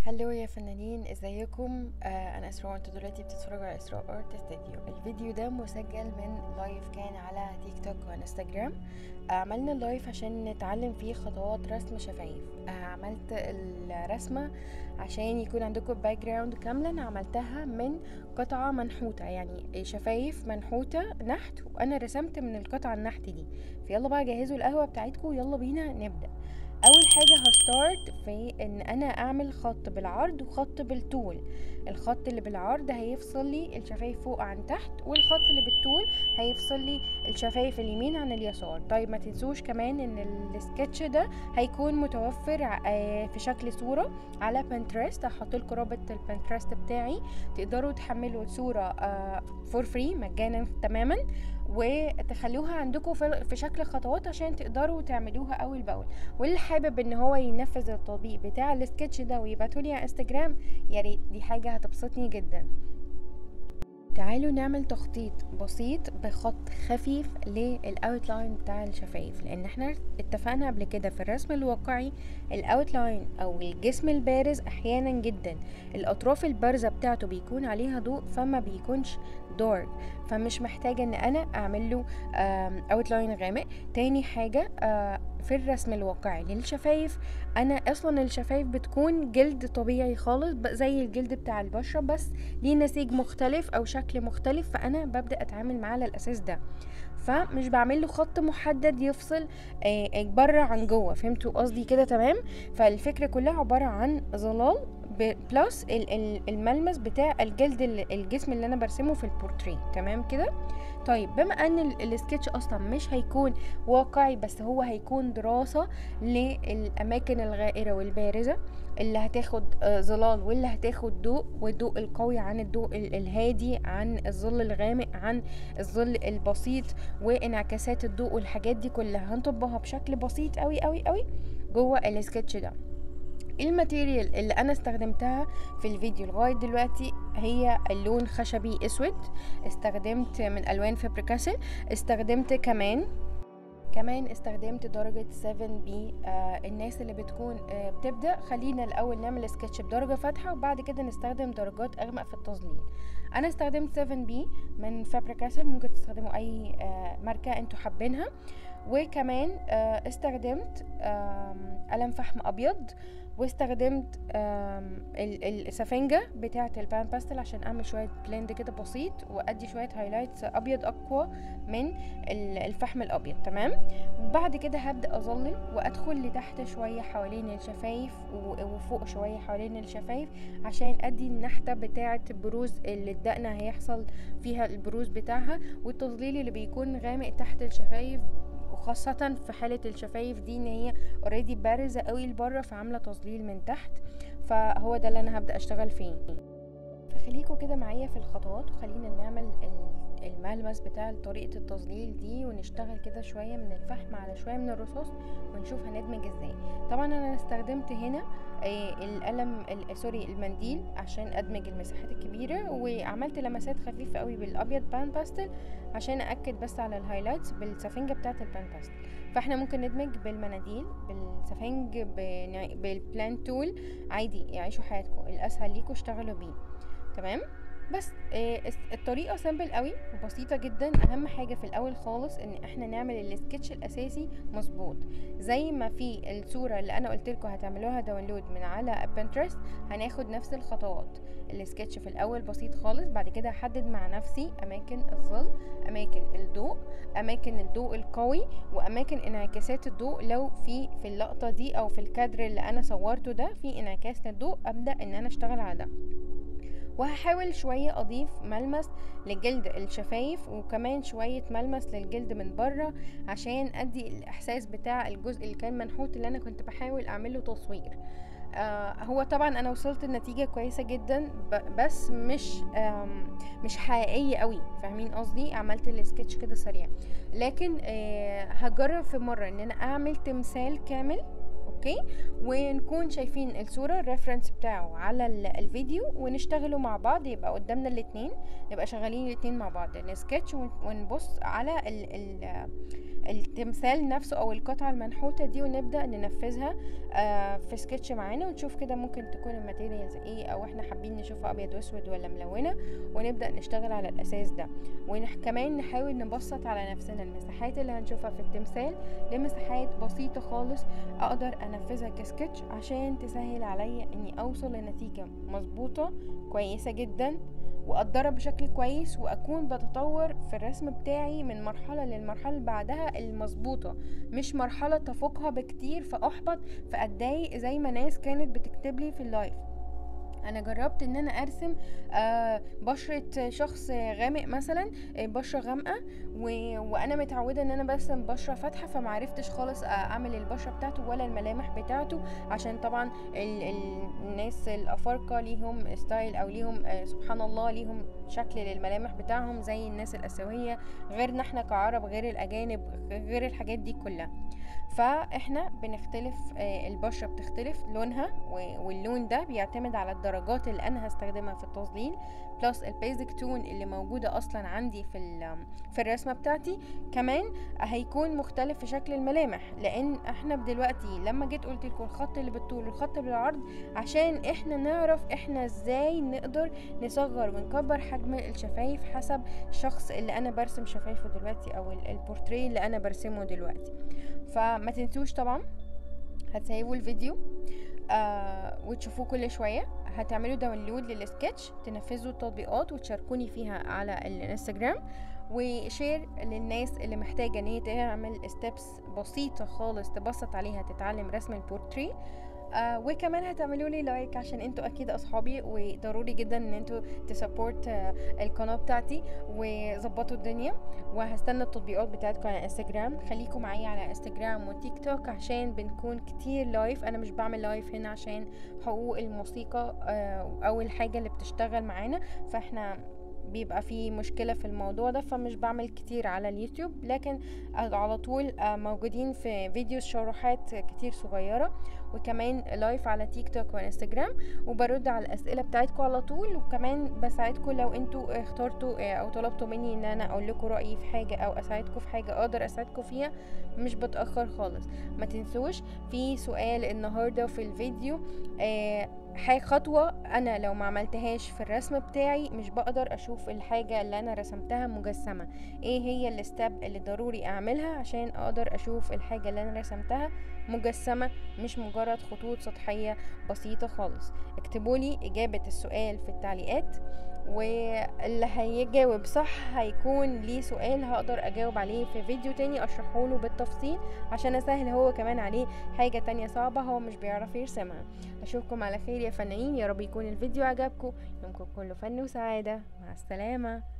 هلو يا فنانين ازيكم آه انا اسراء وانتوا دلوقتي بتتفرجوا على اسراء ارت استوديو الفيديو ده مسجل من لايف كان على تيك توك وانستجرام آه عملنا اللايف عشان نتعلم فيه خطوات رسم شفايف آه عملت الرسمة عشان يكون عندكم باك جراوند كاملة انا عملتها من قطعة منحوتة يعني شفايف منحوتة نحت وانا رسمت من القطعة النحت دي فيلا بقى جهزوا القهوة بتاعتكم ويلا بينا نبدأ اول حاجه هستارت في ان انا اعمل خط بالعرض وخط بالطول الخط اللي بالعرض هيفصل لي الشفايف فوق عن تحت والخط اللي بالطول هيفصل لي الشفايف اليمين عن اليسار طيب ما تنسوش كمان ان السكتش ده هيكون متوفر في شكل صوره على بنترست هحط لكم رابط البنترست بتاعي تقدروا تحملوا صوره فور فري مجانا تماما وتخلوها عندكم في شكل خطوات عشان تقدروا تعملوها اول باول واللي حابب ان هو ينفذ التطبيق بتاع السكتش ده ويبعتولي على انستجرام يا ريت دي حاجه هتبسطني جدا تعالوا نعمل تخطيط بسيط بخط خفيف للاوتلاين بتاع الشفايف لان احنا اتفقنا قبل كده في الرسم الواقعي الاوتلاين او الجسم البارز احيانا جدا الاطراف البارزه بتاعته بيكون عليها ضوء فما بيكونش دارك فمش محتاجه ان انا اعمل له اوتلاين غامق تاني حاجه في الرسم الواقعي للشفايف انا اصلا الشفايف بتكون جلد طبيعي خالص زي الجلد بتاع البشره بس ليه نسيج مختلف او شكل مختلف فانا ببدا اتعامل معاه على الاساس ده فمش بعمل له خط محدد يفصل بره عن جوه فهمتوا قصدي كده تمام فالفكره كلها عباره عن ظلال بلس الملمس بتاع الجلد الجسم اللي انا برسمه في البورتري تمام كده طيب بما ان السكتش اصلا مش هيكون واقعي بس هو هيكون دراسة للاماكن الغائرة والبارزة اللي هتاخد ظلال واللي هتاخد ضوء والضوء القوي عن الضوء الهادي عن الظل الغامق عن الظل البسيط وانعكاسات الضوء والحاجات دي كلها هنطبقها بشكل بسيط قوي قوي قوي جوه السكتش ده الماتيريال اللي انا استخدمتها في الفيديو لغايه دلوقتي هي اللون خشبي اسود استخدمت من الوان فابريكاسل استخدمت كمان كمان استخدمت درجة 7 بي آه الناس اللي بتكون آه بتبدأ خلينا الأول نعمل سكتش بدرجة فاتحة وبعد كده نستخدم درجات أغمق في التظليل أنا استخدمت 7 بي من فابريكاسل ممكن تستخدموا أي آه ماركة انتوا حابينها وكمان آه استخدمت آه قلم فحم أبيض واستخدمت السفنجة بتاعة البان باستل عشان اعمل شوية بلند كده بسيط وادي شوية هايلايتس ابيض اقوى من الفحم الابيض تمام بعد كده هبدأ اظلل وادخل لتحت شوية حوالين الشفايف وفوق شوية حوالين الشفايف عشان ادي النحتة بتاعة البروز اللي الدقنة هيحصل فيها البروز بتاعها والتظليل اللي بيكون غامق تحت الشفايف وخاصة في حالة الشفايف دي ان هي اوريدي بارزة قوي لبره فعاملة تظليل من تحت فهو ده اللي انا هبدأ اشتغل فيه فخليكوا كده معايا في الخطوات وخلينا نعمل الملمس بتاع طريقة التظليل دي ونشتغل كده شوية من الفحم على شوية من الرصاص ونشوف هندمج ازاي طبعا انا استخدمت هنا القلم سوري المنديل عشان ادمج المساحات الكبيرة وعملت لمسات خفيفة قوي بالابيض بان باستل عشان اكد بس على الهايلايتس بالسفنجة بتاعة البان باستل فاحنا ممكن ندمج بالمناديل بالسفنج بالبلان تول عادي يعيشوا حياتكم الاسهل ليكم اشتغلوا بيه تمام بس آه الطريقه سامبل قوي وبسيطه جدا اهم حاجه في الاول خالص ان احنا نعمل السكتش الاساسي مظبوط زي ما في الصوره اللي انا قلت لكم هتعملوها داونلود من على بنترست هناخد نفس الخطوات السكتش في الاول بسيط خالص بعد كده هحدد مع نفسي اماكن الظل اماكن الضوء اماكن الضوء القوي واماكن انعكاسات الضوء لو في في اللقطه دي او في الكادر اللي انا صورته ده في انعكاس للضوء ابدا ان انا اشتغل على ده وهحاول شوية أضيف ملمس لجلد الشفايف وكمان شوية ملمس للجلد من بره عشان أدي الإحساس بتاع الجزء اللي كان منحوت اللي أنا كنت بحاول أعمله تصوير آه هو طبعا انا وصلت لنتيجه كويسه جدا بس مش مش حقيقيه قوي فاهمين قصدي عملت السكتش كده سريع لكن آه هجرب في مره ان انا اعمل تمثال كامل اوكي ونكون شايفين الصوره الريفرنس بتاعه على الفيديو ونشتغلوا مع بعض يبقى قدامنا الاتنين نبقى شغالين الاتنين مع بعض نسكتش ونبص على ال ال التمثال نفسه او القطعه المنحوته دي ونبدا ننفذها آه في سكتش معانا ونشوف كده ممكن تكون الماتيريالز ايه او احنا حابين نشوفها ابيض واسود ولا ملونه ونبدا نشتغل على الاساس ده وكمان نحاول نبسط على نفسنا المساحات اللي هنشوفها في التمثال لمساحات بسيطه خالص اقدر انفذها كسكتش عشان تسهل عليا اني اوصل لنتيجه مظبوطه كويسه جدا واقدرها بشكل كويس واكون بتطور في الرسم بتاعي من مرحله للمرحله اللي بعدها المظبوطه مش مرحله تفوقها بكتير فاحبط فاتضايق زي ما ناس كانت بتكتب لي في اللايف انا جربت ان انا ارسم آه بشرة شخص غامق مثلا آه بشرة غامقة و... وانا متعودة ان انا برسم بشرة فاتحة فمعرفتش خالص اعمل البشرة بتاعته ولا الملامح بتاعته عشان طبعا ال... ال... الناس الافارقة ليهم ستايل او ليهم آه سبحان الله ليهم شكل للملامح بتاعهم زي الناس الاسيوية غيرنا احنا كعرب غير الاجانب غير الحاجات دي كلها فاحنا بنختلف البشره بتختلف لونها واللون ده بيعتمد على الدرجات اللي انا هستخدمها في التظليل بلس البيزك تون اللي موجوده اصلا عندي في في الرسمه بتاعتي كمان هيكون مختلف في شكل الملامح لان احنا دلوقتي لما جيت قلت لكم الخط اللي بالطول والخط بالعرض عشان احنا نعرف احنا ازاي نقدر نصغر ونكبر حجم الشفايف حسب الشخص اللي انا برسم شفايفه دلوقتي او البورتريه اللي انا برسمه دلوقتي فما تنسوش طبعا هتسيبوا الفيديو آه وتشوفوه كل شوية هتعملوا داونلود للسكتش تنفذوا التطبيقات وتشاركوني فيها على الانستجرام وشير للناس اللي محتاجة ان هي تعمل ستيبس بسيطة خالص تبسط عليها تتعلم رسم البورتري آه وكمان هتعملوا لي لايك عشان انتوا اكيد اصحابي وضروري جدا ان انتوا تسبورت آه القناه بتاعتي وظبطوا الدنيا وهستنى التطبيقات بتاعتكم على انستجرام خليكم معايا على انستجرام وتيك توك عشان بنكون كتير لايف انا مش بعمل لايف هنا عشان حقوق الموسيقى آه او الحاجه اللي بتشتغل معانا فاحنا بيبقى في مشكلة في الموضوع ده فمش بعمل كتير على اليوتيوب لكن على طول موجودين في فيديو شروحات كتير صغيرة وكمان لايف على تيك توك وانستجرام وبرد على الاسئله بتاعتكم على طول وكمان بساعدكم لو انتوا اخترتوا او طلبتوا مني ان انا اقول لكم رايي في حاجه او اساعدكم في حاجه اقدر اساعدكم فيها مش بتاخر خالص ما تنسوش في سؤال النهارده في الفيديو آه حاجة خطوة أنا لو ما عملتهاش في الرسم بتاعي مش بقدر أشوف الحاجة اللي أنا رسمتها مجسمة إيه هي الستاب اللي ضروري أعملها عشان أقدر أشوف الحاجة اللي أنا رسمتها مجسمة مش مجرد خطوط سطحية بسيطة خالص اكتبولي إجابة السؤال في التعليقات واللي هيجاوب صح هيكون ليه سؤال هقدر اجاوب عليه في فيديو تاني اشرحه له بالتفصيل عشان اسهل هو كمان عليه حاجة تانية صعبة هو مش بيعرف يرسمها اشوفكم على خير يا فنانين يا رب يكون الفيديو عجبكم يومكم كله فن وسعادة مع السلامة